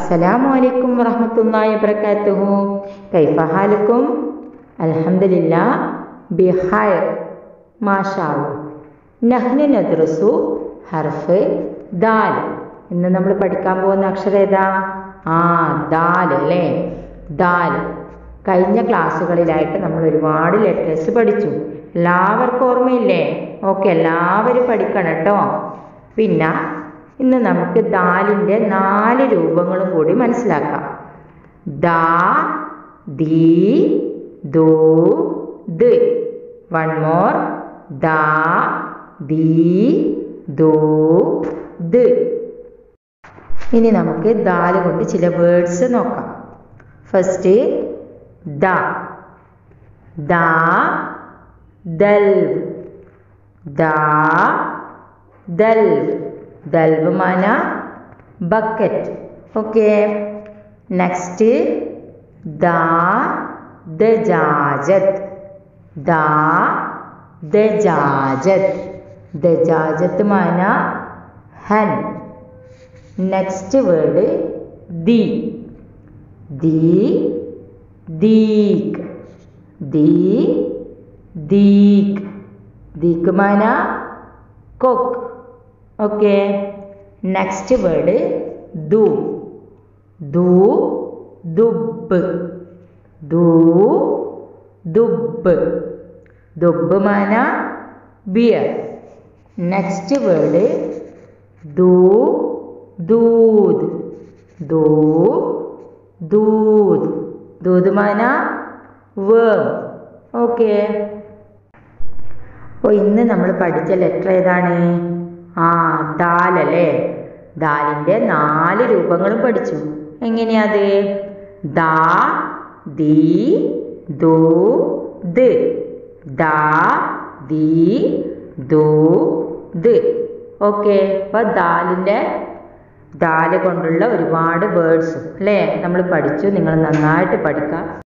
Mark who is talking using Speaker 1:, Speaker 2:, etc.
Speaker 1: അസ്സലാമു അലൈക്കും വറഹ്മത്തുള്ളാഹി വബറകാതുഹു കൈഫ ഹാലുക്കും അൽഹംദുലില്ലാ ബിഖൈർ മാഷാ അല്ലാഹ് നഹ്നു നദ്റസു ഹർഫ് ദാൽ ഇന്ന് നമ്മൾ പഠിക്കാൻ പോകുന്ന അക്ഷരം ഏതാ ആ ദാൽ അല്ലേ ദാൽ കഴിഞ്ഞ ക്ലാസ്സുകളിലായിട്ട് നമ്മൾ ഒരുപാട് ലെറ്റേഴ്സ് പഠിച്ചു എല്ലാവർക്കും ഓർമ്മയില്ലേ ഓക്കെ എല്ലാവരും പഠിക്കണം കേട്ടോ പിന്നെ ഇന്ന് നമുക്ക് ദാലിൻ്റെ നാല് രൂപങ്ങളും കൂടി മനസ്സിലാക്കാം ദാ ദീ ദോ ദ് വൺ മോർ ദാ ദീ ദോ ദ് ഇനി നമുക്ക് ദാല് കൊണ്ട് ചില വേർഡ്സ് നോക്കാം ഫസ്റ്റ് ദ ദാ ദൽവ് ദാ ദൽവ് ദൽവ് മാന ബക്കറ്റ് ഓക്കെ നെക്സ്റ്റ് ദാ ദജാജത്ത് ദാ ദജാജത്ത് ദജാജത്ത് മാന ഹൻ നെക്സ്റ്റ് വേർഡ് ദി ദി ദീക് ദി ദീക് ദീക് മാന കൊക്ക് ഓക്കെ നെക്സ്റ്റ് വേർഡ് ദു ദു ദുബ് ദു ദുബ് ദുബ് മാന ബിയർ നെക്സ്റ്റ് വേർഡ് ദൂ ദൂത് ദൂ ദൂത് ദൂത് മാന വേം ഓക്കെ അപ്പോൾ ഇന്ന് നമ്മൾ പഠിച്ച ലെറ്റർ ഏതാണ് ആ ദാൽ അല്ലേ ദാലിൻ്റെ നാല് രൂപങ്ങളും പഠിച്ചു എങ്ങനെയാത് ദാ ദീ ദൂ ദ് ദാ ദീ ദൂ ദ് ഓക്കെ അപ്പോൾ ദാലിൻ്റെ ദാല് കൊണ്ടുള്ള ഒരുപാട് വേർഡ്സ് അല്ലേ നമ്മൾ പഠിച്ചു നിങ്ങൾ നന്നായിട്ട് പഠിക്കുക